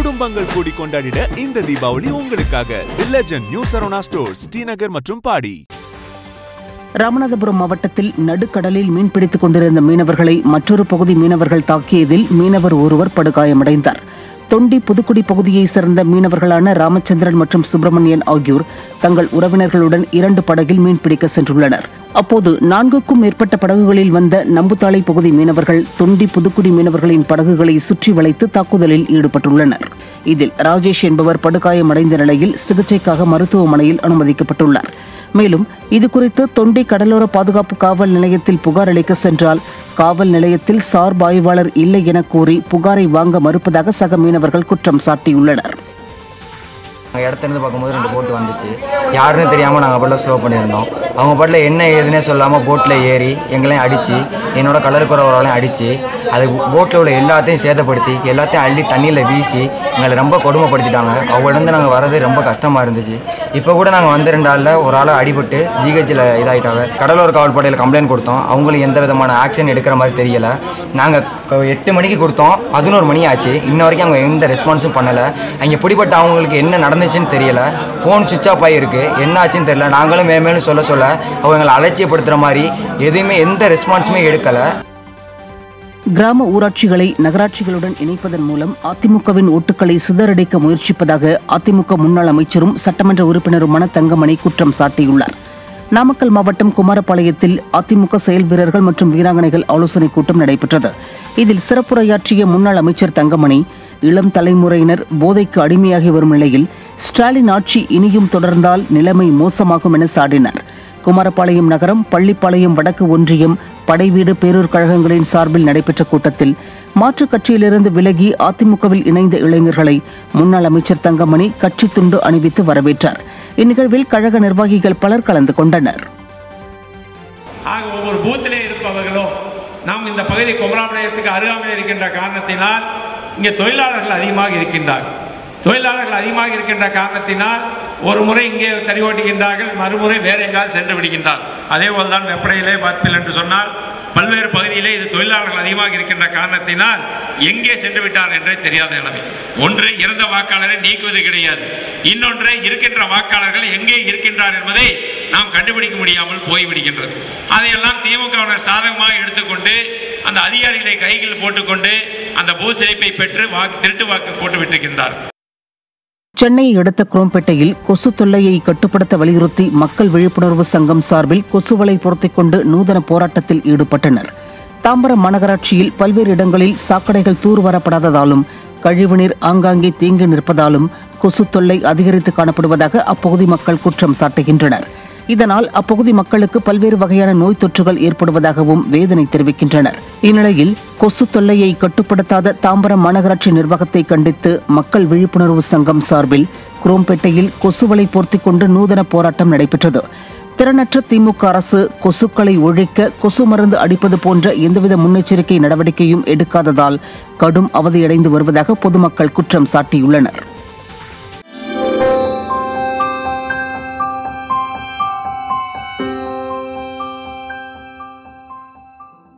குடும்பங்கள் கூடி கொண்டாடிட இந்த தீபாவளி உங்களுக்காக the legend new Saravana stores Srinagar மற்றும் பாடி ராமநாதபுரம் மாவட்டத்தில் நடுக்கடலில் மீன்பிடித்துக் கொண்டிருந்த மீனவர்களை மற்றொரு பகுதி மீனவர்கள் தாக்கியதில் மீனவர் ஒருவர் படுகாயமடைந்தார் தொண்டி புதுக்குடி பகுதியைச் சேர்ந்த மீனவர்களான ராமச்சந்திரன் மற்றும் சுப்பிரமணியன் ஆகியோர் தங்கள் உறவினர்களுடன் இரண்டு படகில் மீன்பிடிக்க சென்றுள்ளனர் அப்போது நான்குக்கும் மேற்பட்ட படகுகளில் வந்த நம்புத்தாளை பகுதி மீனவர்கள் தொண்டி புதுக்குடி மீனவர்களின் படகுகளை சுற்றி வளைத்து தாக்குதலில் ஈடுபட்டுள்ளனர் இதில் ராஜேஷ் என்பவர் படுகாயமடைந்த நிலையில் சிகிச்சைக்காக மருத்துவமனையில் அனுமதிக்கப்பட்டுள்ளார் மேலும் இதுகுறித்து தொண்டி கடலோர பாதுகாப்பு காவல் நிலையத்தில் புகார் அளிக்க சென்றால் காவல் நிலையத்தில் சார்பு ஆய்வாளர் இல்லை என கூறி புகாரை வாங்க மறுப்பதாக சக மீனவர்கள் குற்றம் சாட்டியுள்ளனர் நாங்கள் இடத்துலேருந்து பார்க்கும்போது ரெண்டு போட்டு வந்துச்சு யாருன்னு தெரியாமல் நாங்கள் பாட்டில் ஸ்லோ பண்ணியிருந்தோம் அவங்க பாட்டில் என்ன ஏதுன்னே சொல்லாமல் போட்டில் ஏறி எங்களையும் அடித்து என்னோட கடற்கரைவரையும் அடித்து அது போட்டில் உள்ள எல்லாத்தையும் சேதப்படுத்தி எல்லாத்தையும் அள்ளி தண்ணியில் வீசி எங்களை ரொம்ப கொடுமைப்படுத்திட்டாங்க அவங்கள்ட்ட நாங்கள் வரது ரொம்ப கஷ்டமாக இருந்துச்சு இப்போ கூட நாங்கள் வந்து ரெண்டு ஆளில் ஒரு ஆளை அடிபட்டு ஜிஹெச்சில் இதாகிட்டாங்க கடலோர காவல் படையில் கம்ப்ளைண்ட் கொடுத்தோம் அவங்களும் எந்த விதமான ஆக்ஷன் எடுக்கிற மாதிரி தெரியல நாங்கள் எட்டு மணிக்கு கொடுத்தோம் பதினோரு மணி ஆச்சு இன்ன வரைக்கும் அவங்க எந்த ரெஸ்பான்ஸும் பண்ணலை அங்கே பிடிப்பட்ட அவங்களுக்கு என்ன நடந்துச்சுன்னு தெரியல ஃபோன் சுவிச் ஆஃப் ஆகிருக்கு என்ன ஆச்சுன்னு தெரியல நாங்களும் மே மேலும் சொல்ல சொல்ல அவங்க எங்களை அலட்சியப்படுத்துகிற மாதிரி எதுவுமே எந்த ரெஸ்பான்ஸுமே எடுக்கலை கிராம ஊராட்சிகளை நகராட்சிகளுடன் இணைப்பதன் மூலம் அதிமுகவின் ஓட்டுகளை சிதறடிக்க முயற்சிப்பதாக அதிமுக முன்னாள் அமைச்சரும் சட்டமன்ற உறுப்பினருமான தங்கமணி குற்றம் சாட்டியுள்ளார் நாமக்கல் மாவட்டம் குமாரபாளையத்தில் அதிமுக செயல் வீரர்கள் மற்றும் வீராங்கனைகள் ஆலோசனைக் கூட்டம் நடைபெற்றது இதில் சிறப்புரையாற்றிய முன்னாள் அமைச்சர் தங்கமணி இளம் தலைமுறையினர் போதைக்கு அடிமையாகி வரும் நிலையில் ஸ்டாலின் ஆட்சி இனியும் தொடர்ந்தால் நிலைமை மோசமாகும் என சாடினார் குமாரபாளையம் நகரம் பள்ளிப்பாளையம் வடக்கு ஒன்றியம் படைவீடு பேரூர் கழகங்களின் சார்பில் நடைபெற்ற கூட்டத்தில் மாற்றுக் கட்சியிலிருந்து விலகி அதிமுகவில் இணைந்த இளைஞர்களை முன்னாள் அமைச்சர் தங்கமணி கட்சி துண்டு அணிவித்து வரவேற்றார் இந்நிகழ்வில் கழக நிர்வாகிகள் பலர் கலந்து கொண்டனர் ஆக ஒவ்வொரு பூத்திலே இருப்பவர்களும் நாம் இந்த பகுதி குமராபாளையத்துக்கு அருகாமையில் இருக்கின்ற காரணத்தினால் இங்கே தொழிலாளர்கள் அதிகமாக இருக்கின்றார்கள் தொழிலாளர்கள் அதிகமாக இருக்கின்ற காரணத்தினால் ஒரு முறை இங்கே தறி ஓட்டுகின்றார்கள் மறுமுறை வேறு எங்காவது சென்று விடுகின்றார் அதே போல்தான் வெப்படையிலே பார்ப்பில் என்று சொன்னால் பல்வேறு பகுதியிலே இது தொழிலாளர்கள் அதிகமாக இருக்கின்ற காரணத்தினால் எங்கே சென்று விட்டார் என்றே தெரியாத நிலைமை ஒன்று இறந்த வாக்காளரை நீக்குவது கிடையாது இன்னொன்று இருக்கின்ற வாக்காளர்கள் எங்கே இருக்கின்றார் என்பதை நாம் கண்டுபிடிக்க முடியாமல் போய்விடுகின்றது அதையெல்லாம் திமுகவினர் சாதகமாக எடுத்துக்கொண்டு அந்த அதிகாரிகளை கைகளில் போட்டுக்கொண்டு அந்த பூ சிரிப்பை பெற்று வாக்கு திருட்டு வாக்கு போட்டு விட்டிருக்கின்றார் சென்னையை அடுத்த குரோம்பேட்டையில் கொசு தொல்லையை கட்டுப்படுத்த வலியுறுத்தி மக்கள் விழிப்புணர்வு சங்கம் சார்பில் கொசுவலை பொருத்திக் கொண்டு நூதன போராட்டத்தில் ஈடுபட்டனர் தாம்பரம் மாநகராட்சியில் பல்வேறு இடங்களில் சாக்கடைகள் தூர்வாரப்படாததாலும் கழிவுநீர் ஆங்காங்கே தேங்கி நிற்பதாலும் கொசு தொல்லை அதிகரித்து காணப்படுவதாக அப்பகுதி மக்கள் குற்றம் சாட்டுகின்றனர் இதனால் அப்பகுதி மக்களுக்கு பல்வேறு வகையான நோய் தொற்றுகள் ஏற்படுவதாகவும் வேதனை தெரிவிக்கின்றனர் இந்நிலையில் கொசு தொல்லையை கட்டுப்படுத்தாத தாம்பரம் மாநகராட்சி நிர்வாகத்தை கண்டித்து மக்கள் விழிப்புணர்வு சங்கம் சார்பில் குரோம்பேட்டையில் கொசுவலை பொருத்திக் கொண்டு நூதன போராட்டம் நடைபெற்றது திறனற்ற திமுக அரசு கொசுக்களை ஒழிக்க கொசு மருந்து அடிப்பது போன்ற எந்தவித முன்னெச்சரிக்கை நடவடிக்கையும் எடுக்காததால் கடும் அவதியடைந்து வருவதாக பொதுமக்கள் குற்றம் சாட்டியுள்ளனர்